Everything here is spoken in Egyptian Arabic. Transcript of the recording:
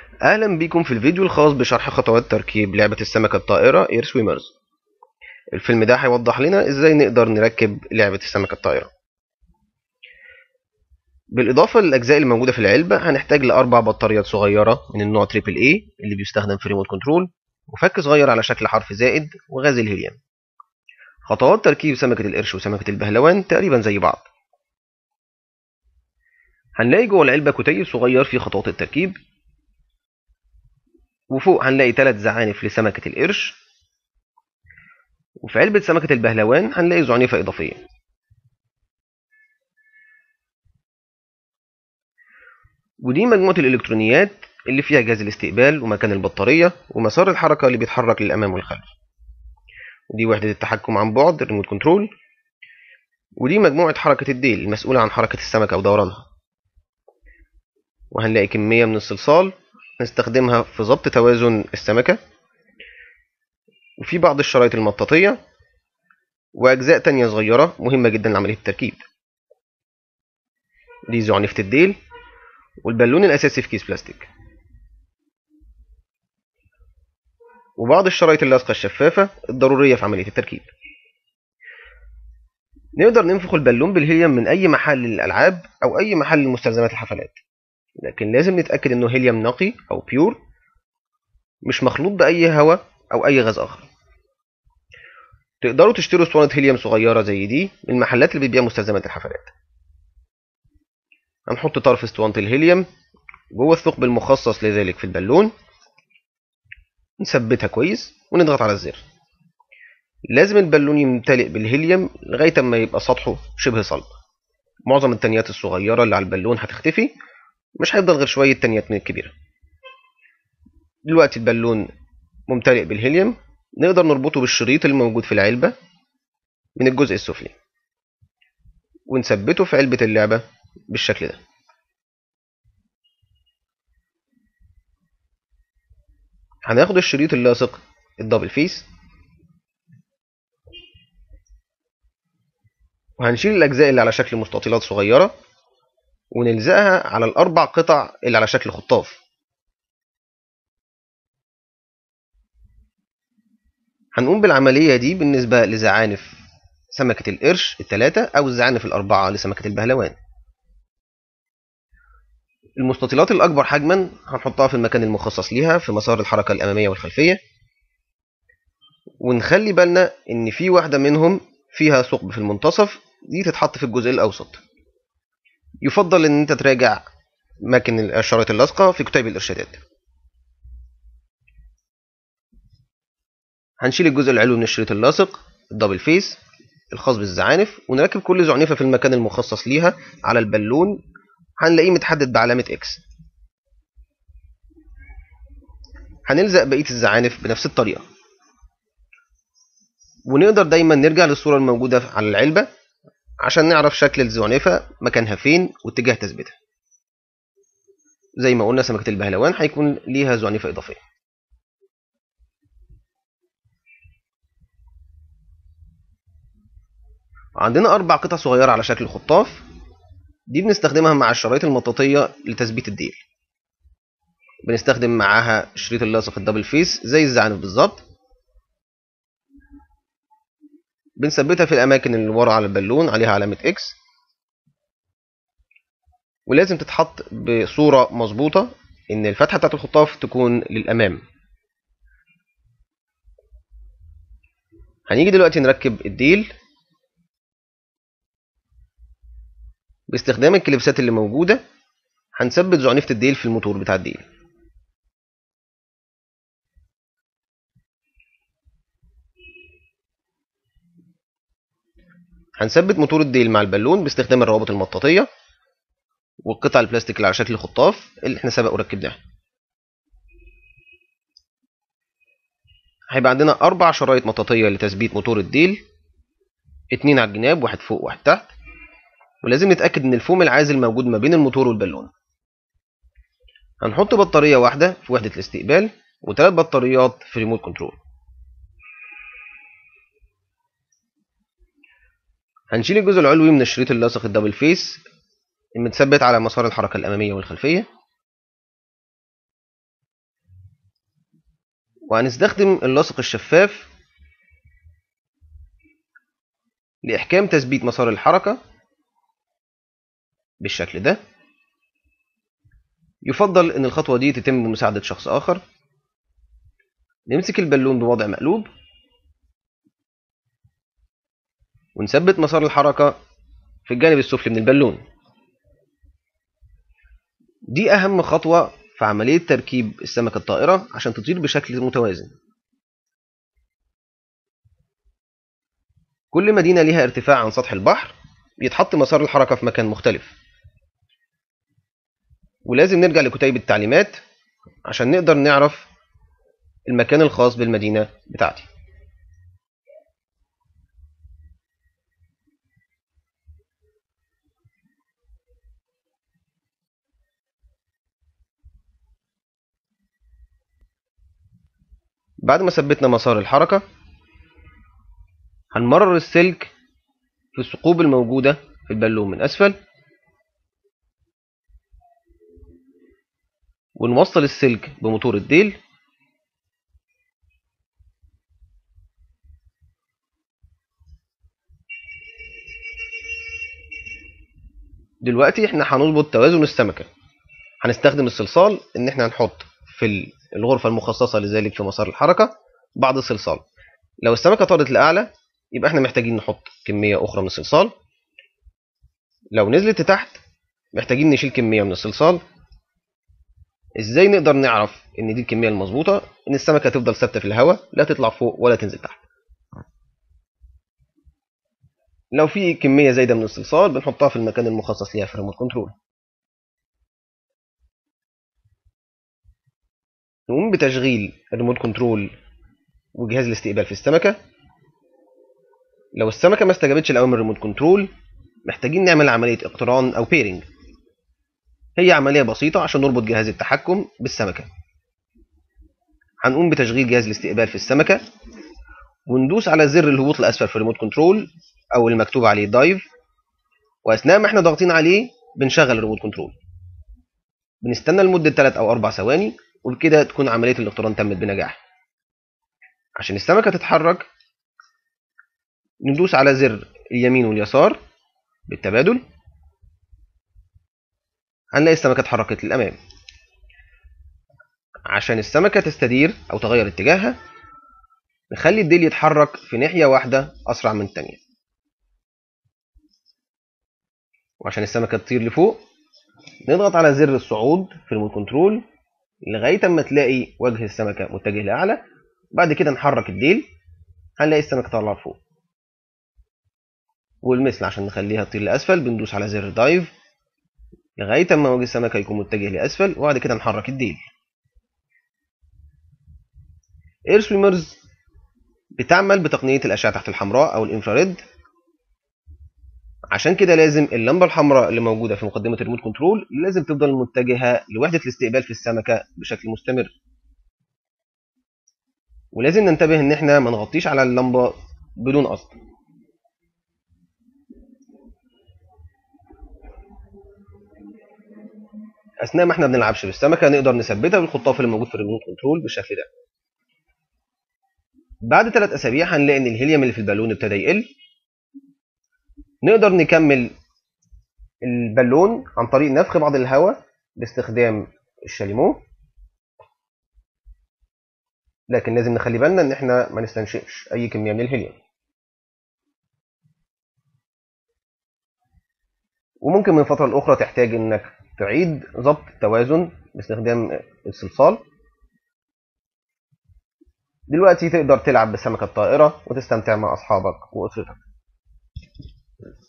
أهلا بكم في الفيديو الخاص بشرح خطوات تركيب لعبة السمكة الطائرة اير سويمرز الفيلم ده هيوضح لنا ازاي نقدر نركب لعبة السمكة الطائرة بالإضافة للأجزاء الموجودة في العلبة هنحتاج لأربع بطاريات صغيرة من النوع تريبل اي اللي بيستخدم في ريموت كنترول وفك صغير على شكل حرف زائد وغاز الهيليوم خطوات تركيب سمكة القرش وسمكة البهلوان تقريبا زي بعض هنلاقي جوه العلبة كتيب صغير فيه خطوات التركيب وفوق هنلاقي ثلاث زعانف لسمكة القرش وفي علبة سمكة البهلوان هنلاقي زعنفة إضافية ودي مجموعة الإلكترونيات اللي فيها جهاز الاستقبال ومكان البطارية ومسار الحركة اللي بيتحرك للأمام والخلف ودي وحدة التحكم عن بعد الريموت كنترول ودي مجموعة حركة الديل المسؤولة عن حركة السمكة ودورانها وهنلاقي كمية من الصلصال نستخدمها في ضبط توازن السمكة وفي بعض الشرايط المطاطية وأجزاء تانية صغيرة مهمة جدا لعملية التركيب دي زعنفة الديل والبالون الأساسي في كيس بلاستيك وبعض الشرايط اللاصقة الشفافة الضرورية في عملية التركيب نقدر ننفخ البالون بالهيليوم من أي محل للألعاب أو أي محل لمستلزمات الحفلات لكن لازم نتأكد إنه هيليوم نقي أو بيور مش مخلوط بأي هواء أو أي غاز آخر تقدروا تشتروا اسطوانة هيليوم صغيرة زي دي من المحلات اللي بتبيع مستلزمات الحفلات هنحط طرف اسطوانة الهيليوم جوه الثقب المخصص لذلك في البالون نثبتها كويس ونضغط على الزر لازم البالون يمتلئ بالهيليوم لغاية ما يبقى سطحه شبه صلب معظم التنيات الصغيرة اللي على البالون هتختفي مش هيفضل غير شوية تنيات من الكبيرة دلوقتي البالون ممتلئ بالهيليوم نقدر نربطه بالشريط الموجود في العلبة من الجزء السفلي ونثبته في علبة اللعبة بالشكل ده هناخد الشريط اللاصق الدبل فيس وهنشيل الأجزاء اللي على شكل مستطيلات صغيرة ونلزقها على الأربع قطع اللي على شكل خطاف هنقوم بالعملية دي بالنسبة لزعانف سمكة القرش الثلاثة أو الزعانف الأربعة لسمكة البهلوان المستطيلات الأكبر حجما هنحطها في المكان المخصص ليها في مسار الحركة الأمامية والخلفية ونخلي بالنا إن في واحدة منهم فيها ثقب في المنتصف دي تتحط في الجزء الأوسط يفضل إن أنت تراجع أماكن الشرايط اللاصقة في كتيب الإرشادات هنشيل الجزء العلوي من الشريط اللاصق الدبل فيس الخاص بالزعانف ونركب كل زعنفة في المكان المخصص ليها على البالون هنلاقيه متحدد بعلامة إكس هنلزق بقية الزعانف بنفس الطريقة ونقدر دايما نرجع للصورة الموجودة على العلبة عشان نعرف شكل الزعنفة مكانها فين واتجاه تثبيتها زي ما قلنا سمكة البهلوان هيكون ليها زعنفة إضافية عندنا أربع قطع صغيرة على شكل خطاف دي بنستخدمها مع الشرايط المطاطية لتثبيت الديل بنستخدم معاها الشريط اللاصق الدبل فيس زي الزعنف بالظبط بنثبتها في الأماكن اللي ورا على البالون عليها علامة إكس ولازم تتحط بصورة مظبوطة إن الفتحة بتاعت الخطاف تكون للأمام هنيجي دلوقتي نركب الديل باستخدام الكليبسات اللي موجودة هنثبت زعنفة الديل في الموتور بتاع الديل هنثبت موتور الديل مع البالون باستخدام الروابط المطاطية والقطع البلاستيك اللي على شكل خطاف اللي احنا سبق وركبناها هيبقى عندنا أربع شرايط مطاطية لتثبيت موتور الديل اتنين على الجناب واحد فوق واحد تحت ولازم نتأكد إن الفوم العازل موجود ما بين الموتور والبالون هنحط بطارية واحدة في وحدة الاستقبال وثلاث بطاريات في ريموت كنترول هنشيل الجزء العلوي من الشريط اللاصق الدبل فيس المتثبت على مسار الحركة الأمامية والخلفية وهنستخدم اللاصق الشفاف لإحكام تثبيت مسار الحركة بالشكل ده يفضل ان الخطوة دي تتم بمساعدة شخص آخر نمسك البالون بوضع مقلوب ونثبت مسار الحركة في الجانب السفلي من البالون دي أهم خطوة في عملية تركيب السمكة الطائرة عشان تطير بشكل متوازن كل مدينة ليها ارتفاع عن سطح البحر بيتحط مسار الحركة في مكان مختلف ولازم نرجع لكتيب التعليمات عشان نقدر نعرف المكان الخاص بالمدينة بتاعتي بعد ما ثبتنا مسار الحركة هنمرر السلك في الثقوب الموجودة في البالون من أسفل ونوصل السلك بموتور الديل دلوقتي احنا هنظبط توازن السمكة هنستخدم الصلصال ان احنا هنحط في الغرفة المخصصة لذلك في مسار الحركة بعض الصلصال لو السمكة طارت لأعلى يبقى احنا محتاجين نحط كمية أخرى من الصلصال لو نزلت لتحت محتاجين نشيل كمية من الصلصال ازاي نقدر نعرف ان دي الكمية المظبوطة ان السمكة تفضل ثابتة في الهواء لا تطلع فوق ولا تنزل تحت لو في كمية زايدة من الصلصال بنحطها في المكان المخصص ليها في الريموت كنترول نقوم بتشغيل الريموت كنترول وجهاز الاستقبال في السمكة لو السمكة ما استجابتش لأوامر الريموت كنترول محتاجين نعمل عملية اقتران أو بيرنج هي عملية بسيطة عشان نربط جهاز التحكم بالسمكة هنقوم بتشغيل جهاز الاستقبال في السمكة وندوس على زر الهبوط الأسفل في الريموت كنترول أو المكتوب عليه دايف وأثناء ما احنا ضاغطين عليه بنشغل الريموت كنترول بنستنى لمدة 3 أو 4 ثواني وبكده تكون عملية الاقتران تمت بنجاح عشان السمكة تتحرك ندوس على زر اليمين واليسار بالتبادل هنلاقي السمكة اتحركت للأمام عشان السمكة تستدير أو تغير اتجاهها نخلي الديل يتحرك في ناحية واحدة أسرع من التانية وعشان السمكة تطير لفوق نضغط على زر الصعود في المود كنترول لغاية أما تلاقي وجه السمكة متجه لأعلى بعد كده نحرك الديل هنلاقي السمكة طالعة لفوق والمثل عشان نخليها تطير لأسفل بندوس على زر دايف لغاية أما وجه السمكة يكون متجه لأسفل وبعد كده نحرك الديل اير سويمرز بتعمل بتقنية الأشعة تحت الحمراء أو الإنفراريد عشان كده لازم اللمبة الحمراء اللي موجودة في مقدمة الريموت كنترول لازم تفضل متجهة لوحدة الاستقبال في السمكة بشكل مستمر ولازم ننتبه ان احنا ما نغطيش على اللمبة بدون قصد اثناء ما احنا بنلعبش بالسمكة نقدر نثبتها بالخطاف اللي موجود في الريموت كنترول بالشكل ده بعد ثلاث اسابيع هنلاقي ان الهيليوم اللي في البالون ابتدى يقل نقدر نكمل البالون عن طريق نفخ بعض الهواء باستخدام الشاليمو لكن لازم نخلي بالنا ان احنا ما نستنشقش اي كميه من الهيليوم وممكن من فتره لاخرى تحتاج انك تعيد ضبط التوازن باستخدام الصلصال دلوقتي تقدر تلعب بسمكة الطائرة وتستمتع مع أصحابك وأسرتك